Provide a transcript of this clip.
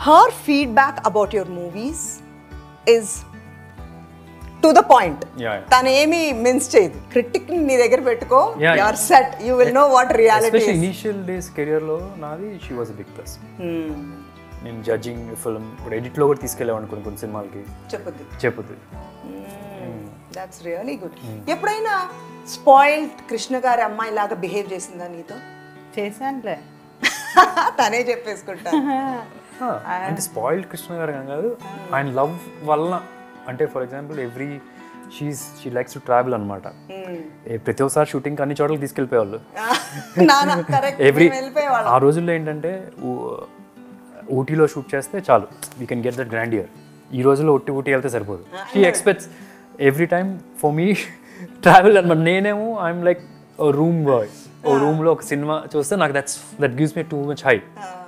her feedback about your movies is to the point Yeah, yeah. తను ఏమి mince చేయదు critic నీ దగ్గర పెట్టుకో Yeah, your set you will know what reality especially initial days కెరియర్లో నాది షీ వాజ్ బిగ్ ప్లస్ నేను judging film ఇప్పుడు ఎడిట్లో కూడా తీసుకెళ్ళేవాడిని కొన్ని కొన్ని సినిమాలకి చెప్పొద్దు చెప్పుద్ది దాట్స్ రియలీ గుడ్ ఎప్పుడైనా స్పాయిల్డ్ కృష్ణ గారి అమ్మాయి లాగా బిహేవ్ చేసిందా నీతో చేశానులే తనే చెప్పేసుకుంటా అంటే స్పాయిల్డ్ కృష్ణ గారు అని కాదు ఆయన లవ్ వలన అంటే for example every she's she likes to travel అనమాట ప్రతి ఒక్కసారి షూటింగ్ అన్ని చోట్లకి తీసుకెళ్ళిపోయేవాళ్ళు నానా కరెక్ట్ ఎవ్రీ వెళ్ళిపోయేవాళ్ళం ఆ రోజుల్లో ఏంటంటే ఊ- ఊటీలో షూట్ చేస్తే చాలు we can get that grand year ఈ రోజుల్లో ఒట్టి ఊటీ వెళ్తే సరిపోదు she expects every time for me travel అనమాట నేనేమో ఐఎమ్ లైక్ రూమ్ బాయ్ ఓ రూమ్లో ఒక సినిమా చూస్తే నాకు that's that gives me too much high